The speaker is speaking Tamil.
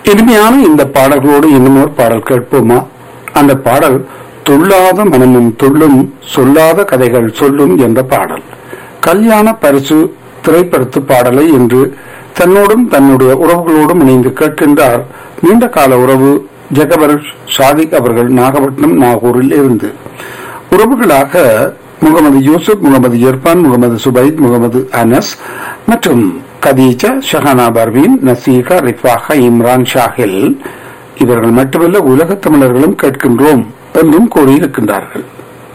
இனிமையான இந்த பாடல்களோடு இன்னும் ஒரு பாடல் கேட்போமா அந்த பாடல் துள்ளாத மனமும் துள்ளும் சொல்லாத கதைகள் சொல்லும் என்ற பாடல் கல்யாண பரிசு திரைப்படத்து பாடலை இன்று தன்னோடும் தன்னுடைய உறவுகளோடும் இணைந்து கேட்கின்றார் நீண்ட கால உறவு ஜெகபர் சாதிக் அவர்கள் நாகப்பட்டினம் நாகூரில் இருந்து உறவுகளாக முகமது யூசுப் முகமது இர்பான் முகமது சுபைத் முகமது அனஸ் மற்றும் கதீஜா ஷஹானா பர்வீன் நசீகா ரிஃபாஹா இம்ரான் ஷாஹில் இவர்கள் மட்டுமல்ல உலகத் தமிழர்களும் கேட்கின்றோம் என்றும் கூறியிருக்கின்றார்கள்